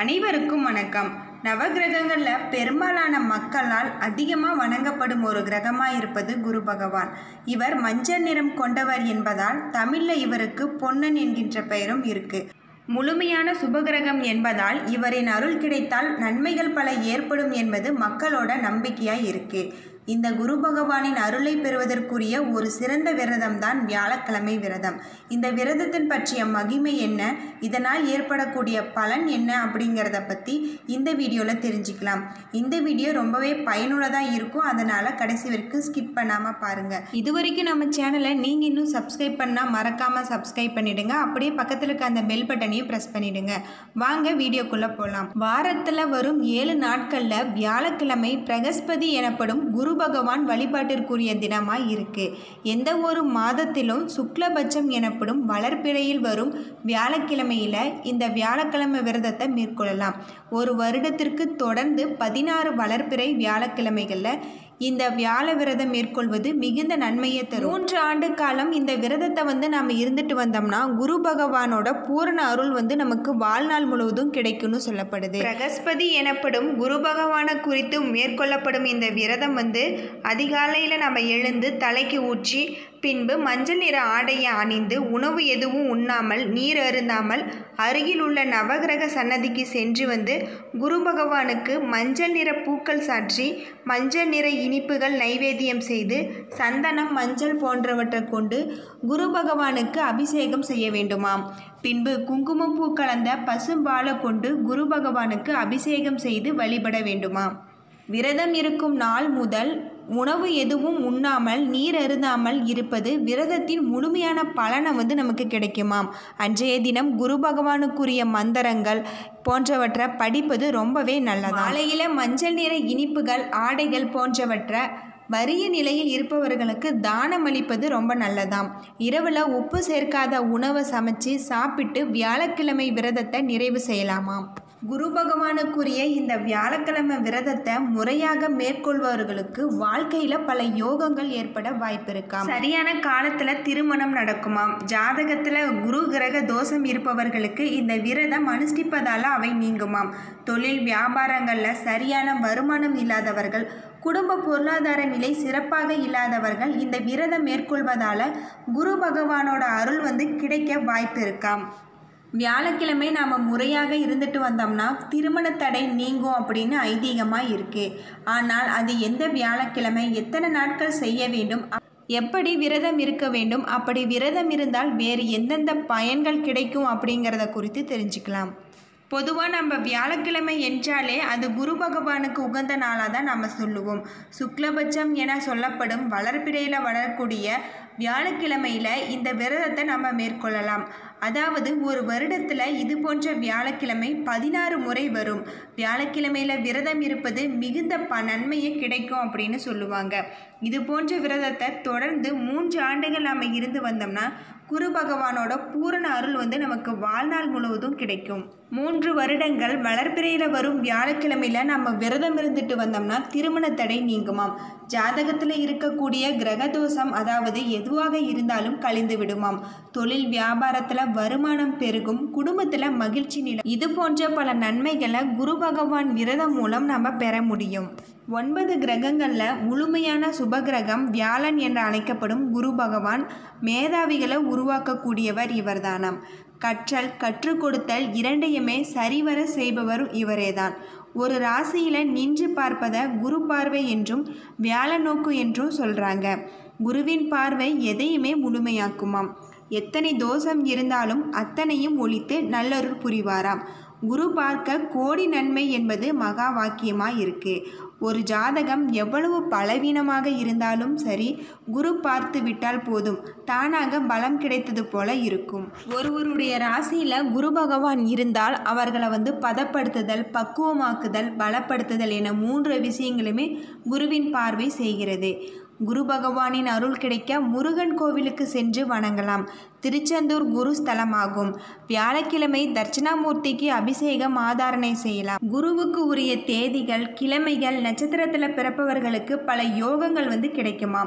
அனைவருக்கும் வணக்கம் நவகிரகங்களில் பெரும்பாலான மக்களால் அதிகமாக வணங்கப்படும் ஒரு கிரகமாக இருப்பது குரு பகவான் இவர் மஞ்சள் நிறம் கொண்டவர் என்பதால் தமிழில் இவருக்கு பொன்னன் என்கின்ற பெயரும் இருக்கு முழுமையான சுபகிரகம் என்பதால் இவரின் அருள் கிடைத்தால் நன்மைகள் பல ஏற்படும் என்பது மக்களோட நம்பிக்கையாய் இருக்கு இந்த குரு பகவானின் அருளை பெறுவதற்குரிய ஒரு சிறந்த விரதம் தான் வியாழக்கிழமை விரதம் இந்த விரதத்தின் பற்றிய மகிமை என்ன இதனால் ஏற்படக்கூடிய பலன் என்ன அப்படிங்கிறத பற்றி இந்த வீடியோவில் தெரிஞ்சுக்கலாம் இந்த வீடியோ ரொம்பவே பயனுள்ளதாக இருக்கும் அதனால் கடைசி வரைக்கும் ஸ்கிப் பண்ணாமல் பாருங்கள் இது வரைக்கும் நம்ம சேனலை நீங்கள் இன்னும் சப்ஸ்கிரைப் பண்ணால் மறக்காமல் சப்ஸ்கிரைப் பண்ணிடுங்க அப்படியே பக்கத்தில் இருக்க அந்த பெல் பட்டனையும் ப்ரெஸ் பண்ணிடுங்க வாங்க வீடியோக்குள்ளே போகலாம் வாரத்தில் வரும் ஏழு நாட்களில் வியாழக்கிழமை பிரகஸ்பதி எனப்படும் குரு பகவான் வழிபாட்டிற்குரிய தினமாய் இருக்கு எந்த ஒரு மாதத்திலும் சுக்லபட்சம் எனப்படும் வளர்ப்பிறையில் வரும் வியாழக்கிழமையில் இந்த வியாழக்கிழமை விரதத்தை மேற்கொள்ளலாம் ஒரு வருடத்திற்கு தொடர்ந்து பதினாறு வளர்ப்பிறை வியாழக்கிழமைகளில் இந்த வியாழ விரதம் மேற்கொள்வது மிகுந்த நன்மையை தரும் மூன்று ஆண்டு காலம் இந்த விரதத்தை வந்து நாம் இருந்துட்டு வந்தோம்னா குரு பகவானோட பூரண அருள் வந்து நமக்கு வாழ்நாள் முழுவதும் கிடைக்கும்னு சொல்லப்படுது பிரகஸ்பதி எனப்படும் குரு பகவானை குறித்து மேற்கொள்ளப்படும் இந்த விரதம் வந்து அதிகாலையில் நம்ம எழுந்து தலைக்கு ஊற்றி பின்பு மஞ்சள் நிற ஆடையை அணிந்து உணவு எதுவும் உண்ணாமல் நீர் அருந்தாமல் அருகில் உள்ள நவகிரக சன்னதிக்கு சென்று வந்து குரு பகவானுக்கு மஞ்சள் நிற பூக்கள் சாற்றி மஞ்சள் நிற இனிப்புகள் நைவேத்தியம் செய்து சந்தனம் மஞ்சள் போன்றவற்றை கொண்டு குரு பகவானுக்கு அபிஷேகம் செய்ய வேண்டுமாம் பின்பு குங்குமப்பூ கலந்த பசும்பாலை கொண்டு குரு பகவானுக்கு அபிஷேகம் செய்து வழிபட வேண்டுமாம் விரதம் இருக்கும் நாள் முதல் உணவு எதுவும் உண்ணாமல் நீர் அருந்தாமல் இருப்பது விரதத்தின் முழுமையான பலனை வந்து நமக்கு கிடைக்குமாம் அன்றைய தினம் குரு பகவானுக்குரிய மந்திரங்கள் போன்றவற்றை படிப்பது ரொம்பவே நல்லது மாலையில் மஞ்சள் நிற இனிப்புகள் ஆடைகள் போன்றவற்றை வறிய நிலையில் இருப்பவர்களுக்கு தானம் அளிப்பது ரொம்ப நல்லதாம் இரவில் உப்பு சேர்க்காத உணவை சமைச்சு சாப்பிட்டு வியாழக்கிழமை விரதத்தை நிறைவு செய்யலாமாம் குரு பகவானுக்குரிய இந்த வியாழக்கிழமை விரதத்தை முறையாக மேற்கொள்பவர்களுக்கு வாழ்க்கையில் பல யோகங்கள் ஏற்பட வாய்ப்பு இருக்காம் சரியான காலத்தில் திருமணம் நடக்குமாம் ஜாதகத்தில் குரு கிரக தோஷம் இருப்பவர்களுக்கு இந்த விரதம் அனுஷ்டிப்பதால் அவை நீங்குமாம் தொழில் வியாபாரங்களில் சரியான வருமானம் இல்லாதவர்கள் குடும்ப பொருளாதார நிலை சிறப்பாக இல்லாதவர்கள் இந்த விரதம் மேற்கொள்வதால் குரு பகவானோட அருள் வந்து கிடைக்க வாய்ப்பு இருக்காம் வியாழக்கிழமை நாம் முறையாக இருந்துட்டு வந்தோம்னா திருமண தடை நீங்கும் அப்படின்னு ஐதீகமாக இருக்குது ஆனால் அது எந்த வியாழக்கிழமை எத்தனை நாட்கள் செய்ய வேண்டும் எப்படி விரதம் இருக்க வேண்டும் அப்படி விரதம் இருந்தால் வேறு எந்தெந்த பயன்கள் கிடைக்கும் அப்படிங்கிறத குறித்து தெரிஞ்சுக்கலாம் பொதுவாக நம்ம வியாழக்கிழமை என்றாலே அது குரு பகவானுக்கு உகந்த நாளாக தான் நம்ம சொல்லுவோம் சுக்லபட்சம் என சொல்லப்படும் வளர்ப்பிறையில் வளரக்கூடிய வியாழக்கிழமையில் இந்த விரதத்தை நம்ம மேற்கொள்ளலாம் அதாவது ஒரு வருடத்தில் இது போன்ற வியாழக்கிழமை பதினாறு முறை வரும் வியாழக்கிழமையில் விரதம் இருப்பது மிகுந்த ப நன்மையை கிடைக்கும் அப்படின்னு சொல்லுவாங்க இது போன்ற விரதத்தை தொடர்ந்து மூன்று ஆண்டுகள் நாம் இருந்து வந்தோம்னா குரு பகவானோட பூரண அருள் வந்து நமக்கு வாழ்நாள் முழுவதும் கிடைக்கும் மூன்று வருடங்கள் வளர்ப்பிறையில் வரும் வியாழக்கிழமையில் நம்ம விரதம் இருந்துட்டு வந்தோம்னா திருமண தடை நீங்குமாம் ஜாதகத்தில் இருக்கக்கூடிய கிரகதோஷம் அதாவது எதுவாக இருந்தாலும் கழிந்து விடுமாம் தொழில் வியாபாரத்தில் வருமானம் பெருகும் குடும்பத்தில் மகிழ்ச்சி நிலை இது போன்ற பல நன்மைகளை குரு பகவான் விரதம் மூலம் நம்ம பெற முடியும் ஒன்பது கிரகங்களில் முழுமையான சுபகிரகம் வியாழன் என்று அழைக்கப்படும் குரு பகவான் மேதாவிகளை உருவாக்கக்கூடியவர் இவர்தானாம் கற்றல் கற்றுக் கொடுத்தல் இரண்டையுமே சரிவர செய்பவர் இவரேதான் ஒரு ராசியில் நின்று பார்ப்பதை குரு பார்வை என்றும் வியாழ நோக்கு என்றும் சொல்கிறாங்க குருவின் பார்வை எதையுமே முழுமையாக்குமாம் எத்தனை தோஷம் இருந்தாலும் அத்தனையும் ஒழித்து நல்லருள் புரிவாராம் குரு பார்க்க கோடி நன்மை என்பது மகா வாக்கியமாக இருக்கு ஒரு ஜாதகம் எவ்வளவு பலவீனமாக இருந்தாலும் சரி குரு பார்த்து விட்டால் போதும் தானாக பலம் கிடைத்தது போல இருக்கும் ஒருவருடைய ராசியில் குரு பகவான் இருந்தால் அவர்களை வந்து பதப்படுத்துதல் பக்குவமாக்குதல் பலப்படுத்துதல் என மூன்று விஷயங்களுமே குருவின் பார்வை செய்கிறது குரு பகவானின் அருள் கிடைக்க முருகன் கோவிலுக்கு சென்று வணங்கலாம் திருச்செந்தூர் குரு ஸ்தலமாகும் வியாழக்கிழமை தட்சிணாமூர்த்திக்கு அபிஷேகம் ஆதாரணை செய்யலாம் குருவுக்கு உரிய தேதிகள் கிழமைகள் நட்சத்திரத்தில் பிறப்பவர்களுக்கு பல யோகங்கள் வந்து கிடைக்குமாம்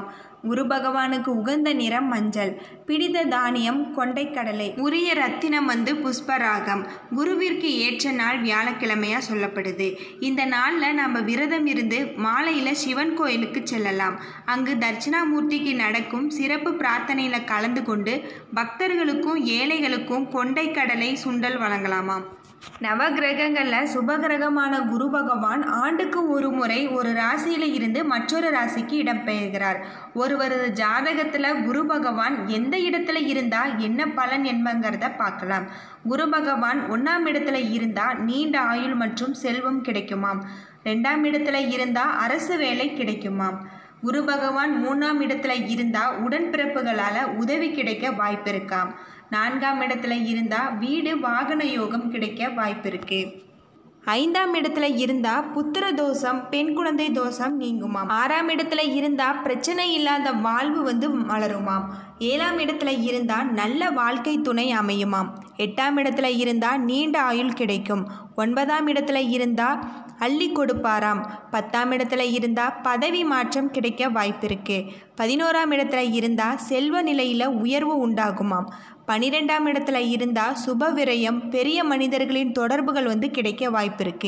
குரு பகவானுக்கு உகந்த நிறம் மஞ்சள் பிடித்த தானியம் கொண்டைக்கடலை உரிய ரத்தினம் வந்து புஷ்பராகம் குருவிற்கு ஏற்ற நாள் வியாழக்கிழமையா சொல்லப்படுது இந்த நாளில் நம்ம விரதம் இருந்து மாலையில் சிவன் கோயிலுக்கு செல்லலாம் அங்கு தட்சிணாமூர்த்திக்கு நடக்கும் சிறப்பு பிரார்த்தனையில் கலந்து கொண்டு பக்தர்களுக்கும் ஏழைகளுக்கும் கொண்டைக்கடலை சுண்டல் வழங்கலாமாம் நவகிரகங்களில் சுபகிரகமான குரு பகவான் ஆண்டுக்கு ஒரு முறை ஒரு ராசியில் இருந்து மற்றொரு ராசிக்கு இடம்பெயர்கிறார் ஒருவரது ஜாதகத்தில் குரு பகவான் எந்த இடத்துல இருந்தால் என்ன பலன் என்பங்கிறத பார்க்கலாம் குரு பகவான் ஒன்றாம் இடத்துல இருந்தால் நீண்ட ஆயுள் மற்றும் செல்வம் கிடைக்குமாம் ரெண்டாம் இடத்துல இருந்தால் அரசு வேலை கிடைக்குமாம் குரு பகவான் மூணாம் இடத்துல இருந்தால் உடன்பிறப்புகளால் உதவி கிடைக்க வாய்ப்பு இருக்காம் நான்காம் இடத்துல இருந்தால் வீடு வாகன யோகம் கிடைக்க வாய்ப்பு இருக்கு ஐந்தாம் இடத்துல இருந்தா புத்திர தோஷம் பெண் குழந்தை தோஷம் நீங்குமாம் ஆறாம் இடத்துல இருந்தா பிரச்சனை இல்லாத வாழ்வு வந்து மலருமாம் ஏழாம் இடத்துல இருந்தா நல்ல வாழ்க்கை துணை அமையுமாம் எட்டாம் இடத்துல இருந்தா நீண்ட ஆயுள் கிடைக்கும் ஒன்பதாம் இடத்துல இருந்தா அள்ளி கொடுப்பாராம் பத்தாம் இடத்துல இருந்தா பதவி மாற்றம் கிடைக்க வாய்ப்பிருக்கு பதினோராம் இடத்துல இருந்தா செல்வ நிலையில உயர்வு உண்டாகுமாம் பனிரெண்டாம் இடத்துல இருந்தா சுப விரயம் பெரிய மனிதர்களின் தொடர்புகள் வந்து கிடைக்க வாய்ப்பிருக்கு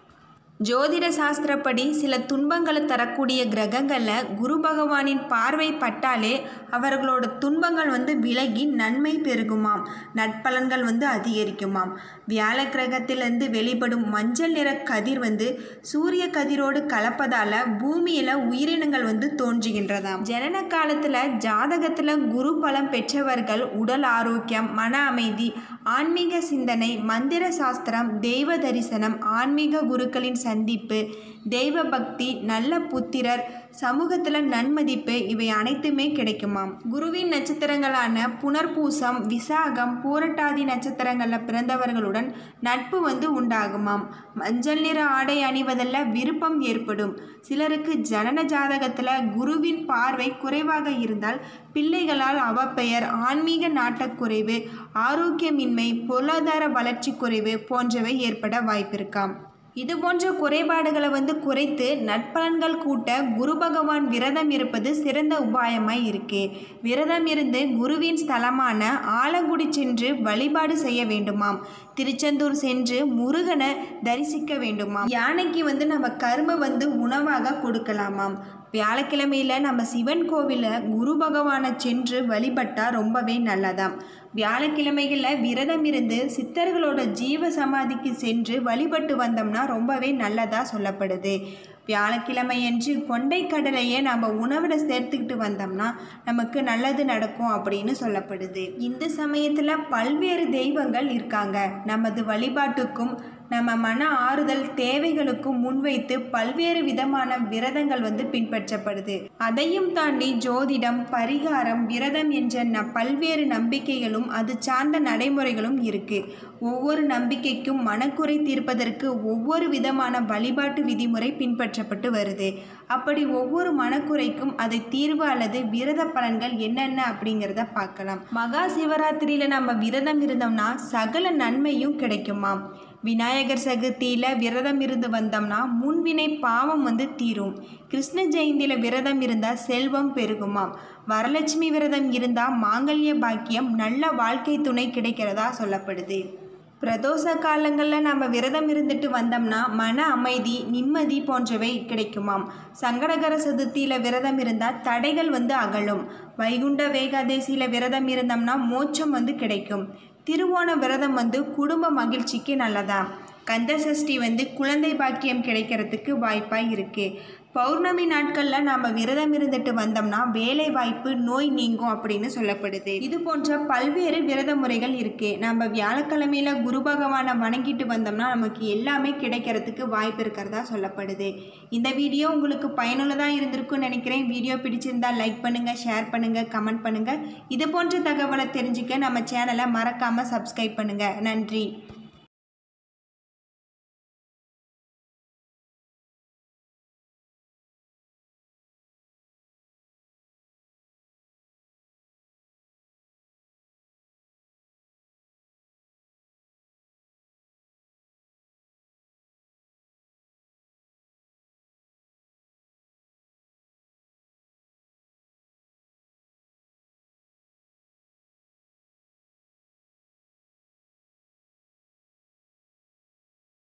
ஜோதிட சாஸ்திரப்படி சில துன்பங்களை தரக்கூடிய கிரகங்களில் குரு பகவானின் பார்வை பட்டாலே அவர்களோட துன்பங்கள் வந்து விலகி நன்மை பெருகுமாம் நட்பலன்கள் வந்து அதிகரிக்குமாம் வியாழ கிரகத்திலிருந்து வெளிப்படும் மஞ்சள் நிற கதிர் வந்து சூரிய கதிரோடு கலப்பதால் பூமியில் உயிரினங்கள் வந்து தோன்றுகின்றதாம் ஜனன காலத்தில் ஜாதகத்தில் குரு பலம் பெற்றவர்கள் உடல் ஆரோக்கியம் மன அமைதி ஆன்மீக சிந்தனை மந்திர சாஸ்திரம் தெய்வ தரிசனம் ஆன்மீக குருக்களின் சந்திப்பு தெய்வ பக்தி நல்ல புத்திரர் சமூகத்தில் நன்மதிப்பு இவை அனைத்துமே கிடைக்குமாம் குருவின் நட்சத்திரங்களான புனர்பூசம் விசாகம் பூரட்டாதி நட்சத்திரங்களில் பிறந்தவர்களுடன் நட்பு வந்து உண்டாகுமாம் மஞ்சள் நிற ஆடை அணிவதில் விருப்பம் ஏற்படும் சிலருக்கு ஜனன ஜாதகத்தில் குருவின் பார்வை குறைவாக இருந்தால் பிள்ளைகளால் அவப்பெயர் ஆன்மீக நாட்டக்குறைவு ஆரோக்கியமின்மை பொருளாதார வளர்ச்சி குறைவு போன்றவை ஏற்பட வாய்ப்பிருக்காம் இது போன்ற குறைபாடுகளை வந்து குறைத்து நட்பலன்கள் கூட்ட குரு பகவான் விரதம் இருப்பது சிறந்த உபாயமாய் இருக்கு விரதம் இருந்து குருவின் ஸ்தலமான ஆலங்குடி சென்று வழிபாடு செய்ய வேண்டுமாம் திருச்செந்தூர் சென்று முருகனை தரிசிக்க வேண்டுமாம் யானைக்கு வந்து நம்ம கரும்பை வந்து உணவாக கொடுக்கலாமாம் வியாழக்கிழமையில் நம்ம சிவன் கோவிலில் குரு பகவானை சென்று வழிபட்டால் ரொம்பவே நல்லதாம் வியாழக்கிழமைகளில் விரதம் இருந்து சித்தர்களோட ஜீவ சமாதிக்கு சென்று வழிபட்டு வந்தோம்னா ரொம்பவே நல்லதாக சொல்லப்படுது வியாழக்கிழமையன்று கொண்டை கடலையை நம்ம உணவில் சேர்த்துக்கிட்டு வந்தோம்னா நமக்கு நல்லது நடக்கும் அப்படின்னு சொல்லப்படுது இந்த சமயத்தில் பல்வேறு தெய்வங்கள் இருக்காங்க நமது வழிபாட்டுக்கும் நம்ம மன ஆறுதல் தேவைகளுக்கும் முன்வைத்து பல்வேறு விதமான விரதங்கள் வந்து பின்பற்றப்படுது அதையும் தாண்டி ஜோதிடம் பரிகாரம் விரதம் என்ற ந பல்வேறு நம்பிக்கைகளும் அது சார்ந்த நடைமுறைகளும் இருக்கு ஒவ்வொரு நம்பிக்கைக்கும் மனக்குறை தீர்ப்பதற்கு ஒவ்வொரு விதமான வழிபாட்டு விதிமுறை பின்பற்றப்பட்டு வருது அப்படி ஒவ்வொரு மனக்குறைக்கும் அதை தீர்வு அல்லது விரத பலன்கள் என்னென்ன அப்படிங்கிறத பார்க்கலாம் மகா சிவராத்திரியில் நம்ம விரதம் இருந்தோம்னா சகல நன்மையும் கிடைக்குமாம் விநாயகர் சதுர்த்தியில் விரதம் இருந்து வந்தோம்னா முன்வினை பாவம் வந்து தீரும் கிருஷ்ண ஜெயந்தியில் விரதம் இருந்தால் செல்வம் பெருகுமாம் வரலட்சுமி விரதம் இருந்தால் மாங்கல்ய பாக்கியம் நல்ல வாழ்க்கை துணை கிடைக்கிறதா சொல்லப்படுது பிரதோஷ காலங்களில் நம்ம விரதம் இருந்துட்டு வந்தோம்னா மன அமைதி நிம்மதி போன்றவை கிடைக்குமாம் சங்கடகர சதுர்த்தியில் விரதம் இருந்தால் தடைகள் வந்து அகலும் வைகுண்ட வேகாதேசியில் விரதம் இருந்தோம்னா மோட்சம் வந்து கிடைக்கும் திருவோண விரதம் வந்து குடும்ப மகிழ்ச்சிக்கு நல்லதா கந்த சஷ்டி வந்து குழந்தை பாக்கியம் கிடைக்கிறதுக்கு வாய்ப்பாக இருக்குது பௌர்ணமி நாட்களில் நாம் விரதம் இருந்துட்டு வந்தோம்னா வேலை வாய்ப்பு நோய் நீங்கும் அப்படின்னு சொல்லப்படுது இது போன்ற பல்வேறு விரத முறைகள் இருக்குது நம்ம வியாழக்கிழமையில குரு பகவானை வணங்கிட்டு வந்தோம்னா நமக்கு எல்லாமே கிடைக்கிறதுக்கு வாய்ப்பு இருக்கிறதா சொல்லப்படுது இந்த வீடியோ உங்களுக்கு பயனுள்ளதாக இருந்திருக்கும்னு நினைக்கிறேன் வீடியோ பிடிச்சிருந்தா லைக் பண்ணுங்கள் ஷேர் பண்ணுங்கள் கமெண்ட் பண்ணுங்கள் இது போன்ற தகவலை தெரிஞ்சுக்க நம்ம சேனலை மறக்காமல் சப்ஸ்கிரைப் பண்ணுங்கள் நன்றி